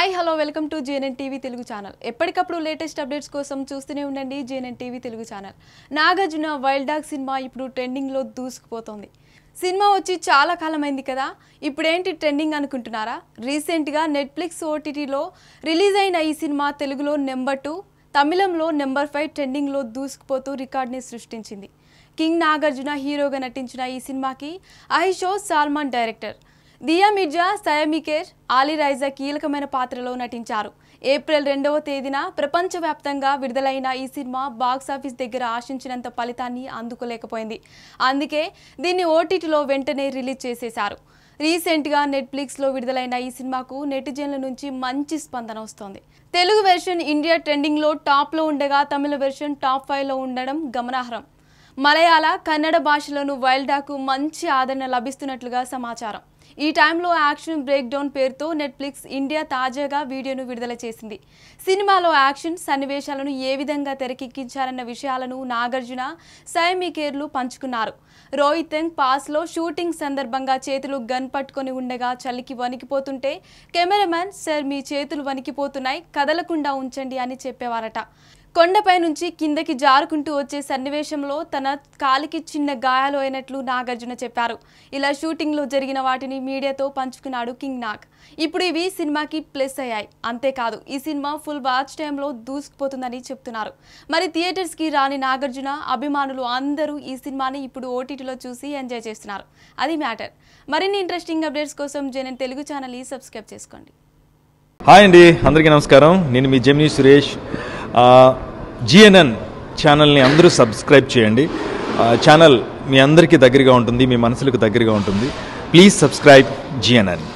hi hello welcome to JNN TV Telugu channel ఎప్పటికప్పుడు latest updates కోసం చూస్తూనే ఉండండి JNN TV Telugu channel Nagarjuna wild dog cinema ఇప్పుడు ట్రెండింగ్లో దూసుకుపోతోంది సినిమా వచ్చి చాలా కాలమైంది కదా ఇప్పుడేంటి ట్రెండింగ్ అనుకుంటున్నారా రీసెంట్గా నెట్ఫ్లిక్స్ ఓటీటీలో రిలీజ్ అయిన ఈ సినిమా తెలుగులో నెంబర్ టూ తమిళంలో నెంబర్ ఫైవ్ ట్రెండింగ్లో దూసుకుపోతూ రికార్డ్ని సృష్టించింది కింగ్ నాగార్జున హీరోగా నటించిన ఈ సినిమాకి ఐషో సాల్మాన్ డైరెక్టర్ దియా మిర్జా సయమికేర్ ఆలీ రైజా కీలకమైన పాత్రలో నటించారు ఏప్రిల్ రెండవ తేదీన ప్రపంచవ్యాప్తంగా విడుదలైన ఈ సినిమా బాక్సాఫీస్ దగ్గర ఆశించినంత ఫలితాన్ని అందుకోలేకపోయింది అందుకే దీన్ని ఓటీటీలో వెంటనే రిలీజ్ చేసేశారు రీసెంట్గా నెట్ఫ్లిక్స్లో విడుదలైన ఈ సినిమాకు నెటిజన్ల నుంచి మంచి స్పందన వస్తోంది తెలుగు వెర్షన్ ఇండియా ట్రెండింగ్లో టాప్లో ఉండగా తమిళ వెర్షన్ టాప్ ఫైవ్లో ఉండడం గమనార్హం మలయాళ కన్నడ భాషలోను వైల్డాకు మంచి ఆదరణ లభిస్తున్నట్లుగా సమాచారం ఈ టైంలో యాక్షన్ బ్రేక్ డౌన్ పేరుతో నెట్ఫ్లిక్స్ ఇండియా తాజాగా వీడియోను విడుదల చేసింది సినిమాలో యాక్షన్ సన్నివేశాలను ఏ విధంగా తెరకెక్కించారన్న విషయాలను నాగార్జున సైమికేర్లు పంచుకున్నారు రోహిత్ పాస్లో షూటింగ్ సందర్భంగా చేతులు గన్ పట్టుకొని ఉండగా చలికి వణికిపోతుంటే కెమెరామ్యాన్ సార్ మీ చేతులు వణికిపోతున్నాయి కదలకుండా ఉంచండి అని చెప్పేవారట కొండపై నుంచి కిందకి జారుకుంటూ వచ్చే సన్నివేశంలో తన కాలికి చిన్న గాయాలు అయినట్లు నాగార్జున చెప్పారు ఇలా షూటింగ్లో జరిగిన వాటిని మీడియాతో పంచుకున్నాడు కింగ్ నాగ్ ఇప్పుడు ఇవి సినిమాకి ప్లస్ అయ్యాయి అంతేకాదు ఈ సినిమా ఫుల్ వాచ్ టైంలో దూసుకుపోతుందని చెప్తున్నారు మరి థియేటర్స్కి రాని నాగార్జున అభిమానులు అందరూ ఈ సినిమాని ఇప్పుడు ఓటీటీలో చూసి ఎంజాయ్ చేస్తున్నారు అది మ్యాటర్ మరిన్ని ఇంట్రెస్టింగ్ అప్డేట్స్ కోసం జనన్ తెలుగు ఛానల్ని సబ్స్క్రైబ్ చేసుకోండి హాయ్ అండి అందరికీ నమస్కారం నేను మీ జెమిని సురేష్ జిఎన్ఎన్ ఛానల్ని అందరూ సబ్స్క్రైబ్ చేయండి ఆ, ఛానల్ మీ అందరికీ దగ్గరగా ఉంటుంది మీ మనసులకు దగ్గరగా ఉంటుంది ప్లీజ్ సబ్స్క్రైబ్ జిఎన్ఎన్